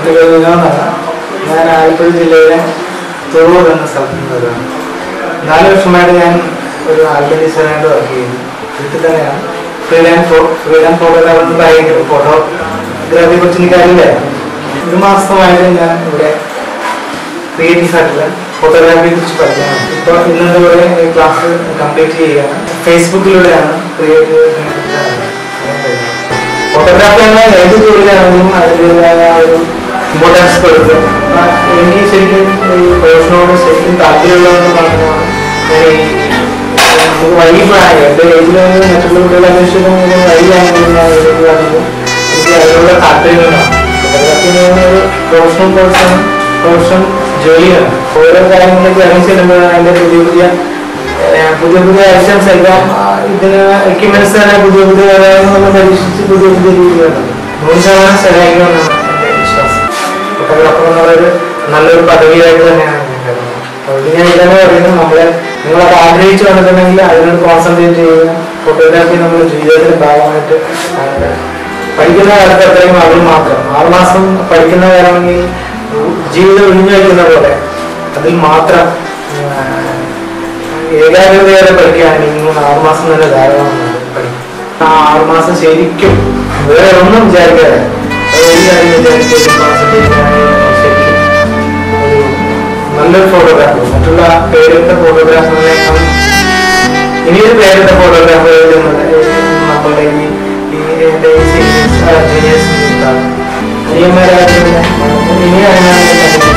എൻ്റെ പേര് വിനോദാണ് ഞാൻ ആലപ്പുഴ ജില്ലയിലെ തുറൂർ എന്ന സ്ഥലത്ത് നിന്ന് വരുവാണ് നാല് വർഷമായിട്ട് ഞാൻ ഒരു ആൽബം ഡിസൈനായിട്ട് വർക്ക് ചെയ്യുന്നു വീട്ടിൽ തന്നെയാണ് ഫ്രീലാൻ ഫോ ഫ്രീലാൻ ഫോട്ടോഗ്രാഫർ ഭയങ്കര ഫോട്ടോഗ്രാഫിയെ കുറിച്ച് എനിക്കറിയില്ല ഒരു മാസമായിട്ട് ഞാൻ ഇവിടെ ക്രിയേറ്റീവ് ആയിട്ടുള്ള ഫോട്ടോഗ്രാഫിയെ കുറിച്ച് പഠിക്കുകയാണ് ഇപ്പോൾ ഇന്നത്തെ കൂടെ ക്ലാസ് കംപ്ലീറ്റ് ചെയ്യുകയാണ് ഫേസ്ബുക്കിലൂടെയാണ് ക്രിയേറ്റീവ് ഫോട്ടോഗ്രാഫി എന്ന ഏത് ജോലിയാണെങ്കിലും അതിൻ്റെതായ ഒരു ഇമ്പോർട്ടൻസ് കൊടുക്കുക ആ, എനിക്ക് ശരിക്കും ഈ പേഴ്സണോട് ശരിക്കും താല്പര്യമുള്ളതെന്ന് പറഞ്ഞാൽ ഞാൻ ഈ നമുക്ക് വൈകിപ്പോഴാണ് എൻ്റെ ഏജിൽ മറ്റുള്ള കുട്ടികളെ അപേക്ഷിച്ച് വൈകിയാണെങ്കിലും ഞാൻ ഇതിലേക്ക് വരുമ്പോൾ എനിക്ക് അതിനുള്ള താല്പര്യങ്ങളാണ് ഫോട്ടോഗ്രാഫി എന്ന് പറയുന്നത് ഒരു പ്രൊഫഷണൽ പേഴ്സൺ പ്രൊഫഷണൽ ജോലിയാണ് ഓരോ കാര്യങ്ങളിലേക്ക് ഇറങ്ങി ചെല്ലുമ്പോൾ അതിൻ്റെ പുതിയ പുതിയ ഏഹ് പുതിയ പുതിയ ഐറ്റംസ് എല്ലാം ആ, ഇതിന് എക്യുപ്മെന്റ്സ് തന്നെ പുതിയ പുതിയ നമ്മൾ പരീക്ഷിച്ച് പുതിയ പുതിയ രീതികളാണ് നൂറ് ശതമാനം ശരിയായിരിക്കുമെന്നാണ് എൻ്റെ വിശ്വാസം ഫോട്ടോഗ്രാഫർ എന്നുള്ളൊരു നല്ലൊരു പദവിയായിട്ട് തന്നെയാണ് ഞാൻ കരുതുന്നത് അതുകൊണ്ട് ഞാൻ ഇതന്നെ പറയുന്നത് നമ്മളെ നിങ്ങളത് ആഗ്രഹിച്ചു വന്നിട്ടുണ്ടെങ്കിൽ അതിനോട് കോൺസെൻട്രേറ്റ് ചെയ്യുക ഫോട്ടോഗ്രാഫി നമ്മുടെ ജീവിതത്തിന്റെ ഭാഗമായിട്ട് ആണ്. പഠിക്കുന്ന കാലത്ത് അത്രയും അറിവ് മാത്രം ആറുമാസം പഠിക്കുന്ന കാലമെങ്കിൽ ജീവിതം ഒഴിഞ്ഞു വയ്ക്കുന്ന പോലെ അതിൽ മാത്രം ആ, ഏകാഗ്രതയോടെ പഠിക്കുകയാണെങ്കിൽ നിങ്ങൾ ആറുമാസം തന്നെ ധാരാളമാണ് പഠിക്കും ആ ആറുമാസം ശരിക്കും വേറെ ഒന്നും വിചാരിക്കാതെ ഒരു കാര്യം വിചാരിച്ച് കോൺസെൻട്രേറ്റ് ചെയ്യുകയാണെങ്കിൽ ശരിക്കും ഒരു നല്ലൊരു ഫോട്ടോഗ്രാഫർ മറ്റുള്ള പേരെടുത്ത ഫോട്ടോഗ്രാഫറിനേക്കാൾ ഇനിയൊരു പേരെടുത്ത ഫോട്ടോഗ്രാഫർ നമ്മളുടെ ഈ ഈ എൻ്റെ ഈ സീനിയേഴ്സ് ജൂനിയേഴ്സ് അനിയന്മാരായിട്ട് ഇനി അങ്ങനെ